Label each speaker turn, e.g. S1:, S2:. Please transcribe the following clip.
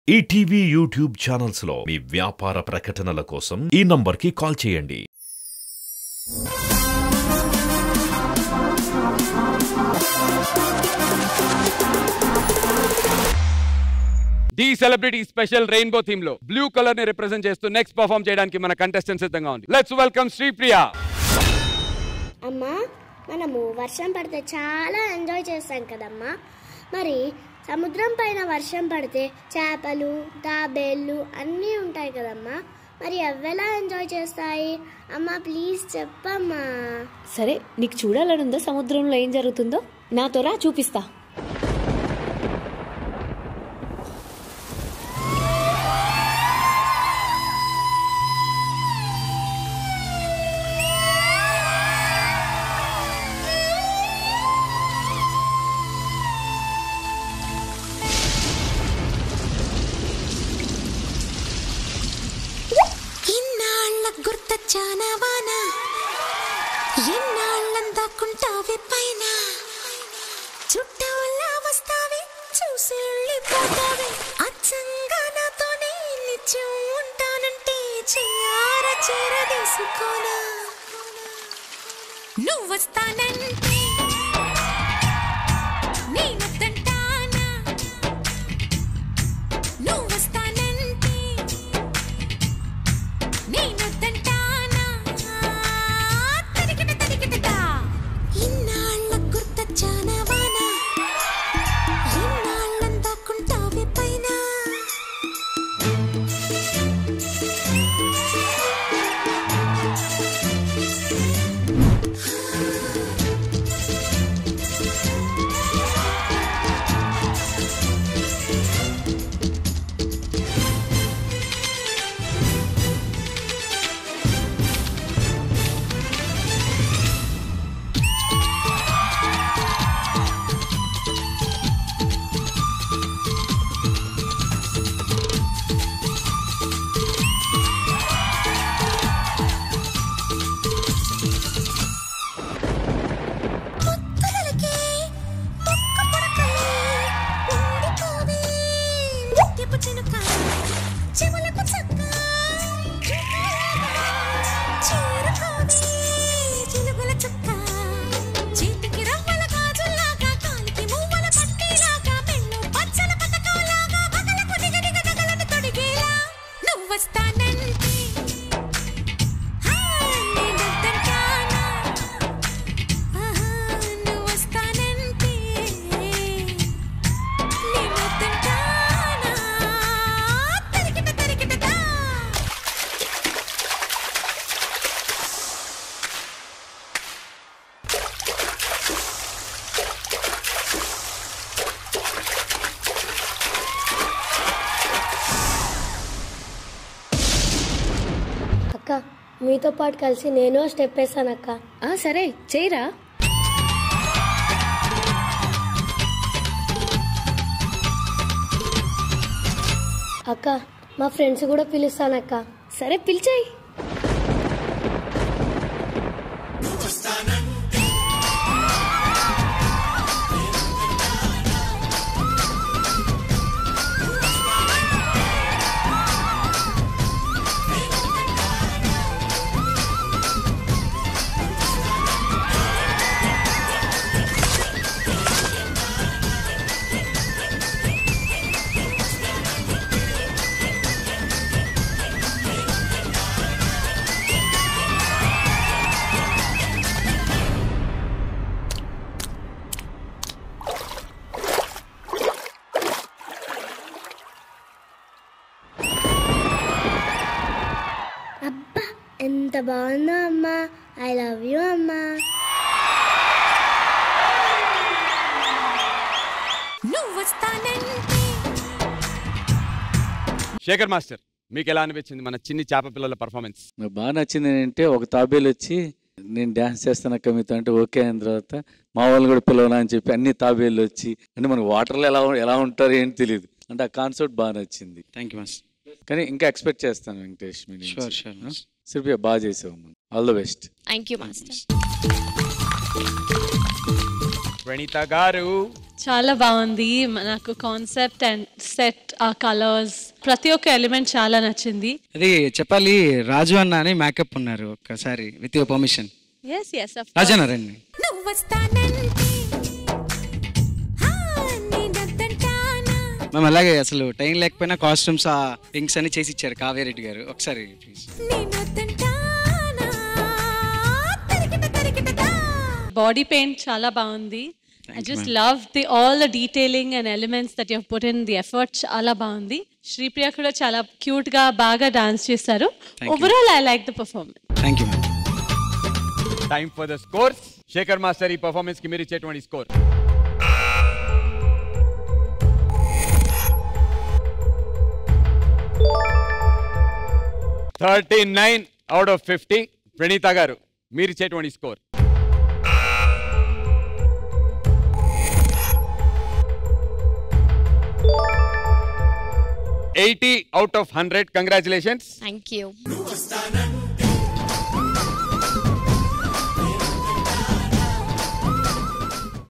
S1: ETV YouTube channels లో మీ వ్యాపార ప్రకటనల కోసం ఈ నంబర్కి కాల్ చేయండి
S2: the celebrity special rainbow theme లో బ్లూ కలర్ ని రిప్రజెంట్ చేస్తూ నెక్స్ట్ పర్ఫామ్ చేయడానికి మన కంటెస్టెంట్ సిద్ధంగా ఉంది లెట్స్ వెల్కమ్ శ్రీప్రియ
S3: అమ్మా మనము వర్షం పడితే చాలా ఎంజాయ్ చేస్తాం కదమ్మా మరి సముద్రం పైన వర్షం పడితే చేపలు తాబేళ్ళు అన్నీ ఉంటాయి కదమ్మా మరి అవ్వెలా ఎంజాయ్ చేస్తాయి అమ్మా ప్లీజ్ చెప్పమ్మా
S4: సరే నీకు చూడాలనుందో సముద్రంలో ఏం జరుగుతుందో నాతో రా చూపిస్తా
S5: ఇన్నాళ్ళ గుర్తొచ్చానా వాన ఎన్నాళ్ళందాకుంటావే పైన చుట్టూలా వస్తావే చూసి వెళ్ళిపోతావే అచ్చంగా నాతోనే నిత్యం ఉంటానంటే చెయ్యార చేరదీసుకోనా నువ్వు వస్తానంటే నేనొద్దంటానా నువ్వు వస్తానంటే నేనొద్దంటానా తరికిట తరికిటదా ఇన్నాళ్ళ గుర్తొచ్చానా వాన ఎన్నాళ్ళందాకుంటావే పైన ముక్కలకే ముక్క పుడకలే ఉండిపోవే ముత్యపు చినుక చెవులకు చక్క చేరుకోవే చిలుగుల చుక్క చేతికి రవ్వల గాజుల్లాగా కాలికి మువ్వల పట్టీలాగా మెళ్ళు పచ్చల పథకంలాగా పగలకు నిగనిగ నగలను తొడిగేలా నువ్వు వస్తానంటే హా, నేనొద్దంటానా ఆహా నువ్వు వస్తానంటే నేనొద్దంటానా తరికిట తరికిటదా
S3: అక్క మీతో పాటు కలిసి నేను స్టెప్ వేస్తాను అక్క
S4: ఆ సరే చేయరా
S3: అక్క మా ఫ్రెండ్స్ కూడా పిలుస్తానక్క
S4: సరే పిలిచాయి
S3: అబ్బా ఎంత బాగుందో అమ్మా ఐ లవ్ యూ అమ్మా
S5: నువ్వు వస్తానంటే
S2: శేఖర్ మాస్టర్ మీకు ఎలా అనిపించింది మన చిన్ని చేప పిల్లల పర్ఫార్మెన్స్
S6: నాకు బాగా నచ్చింది ఏంటంటే ఒక తాబేలు వచ్చి నేను డ్యాన్స్ చేస్తాను అక్క మీతో అంటే ఓకే అయిన తర్వాత మా వాళ్ళు కూడా పిలవనా అని చెప్పి అన్ని తాబేళ్ళు వచ్చి అంటే మనకు వాటర్లో ఎలా ఎలా ఉంటారు ఏంటి తెలియదు అంటే ఆ కాన్సెప్ట్ బాగా నచ్చింది
S7: థ్యాంక్ యూ మాస్టర్
S6: కానీ ఇంకా ఎక్స్పెక్ట్ చేస్తాను వెంకటేష్ మీ నుంచి.
S7: షూర్ షూర్
S6: ఆ? శిల్పి బాగా చేసావు all the best
S4: thank you master
S2: Praneetha గారు
S7: చాలా బాగుంది నాకు కాన్సెప్ట్ అండ్ సెట్ ఆ కలర్స్ ప్రతి ఒక్క ఎలిమెంట్ చాలా నచ్చింది
S8: అది చెప్పాలి రాజు అన్న అని మేకప్ ఉన్నారు ఒక్కసారి with your permission
S7: S S
S8: Raju అన్న రండి
S5: నువ్వు వస్తానంటే హా, నేనొద్దంటానా
S8: మేము అలాగే అసలు టైం లేకపోయినా కాస్ట్యూమ్స్ ఆ పింక్స్ అని చేసి ఇచ్చారు కావేరెడ్డి గారు ఒకసారి ప్లీజ్
S5: నేనొద్దంటానా తరికిట తరికిటదా
S7: బాడీ పెయింట్ చాలా బాగుంది I just love the all the detailing and elements that you put in the effort చాలా బాగుంది శ్రీప్రియ కూడా చాలా క్యూట్ గా బాగా డాన్స్ చేశారు
S8: you.
S7: Overall I like the performance
S8: thank you ma'am
S2: time for the scores Shekhar master ఈ performance కి మీరు ఇచ్చేటువంటి score thirty nine out of fifty Praneetha గారు మీరు ఇచ్చేటువంటి score eighty out of hundred congratulations
S9: thank you
S5: నువ్వు వస్తానంటే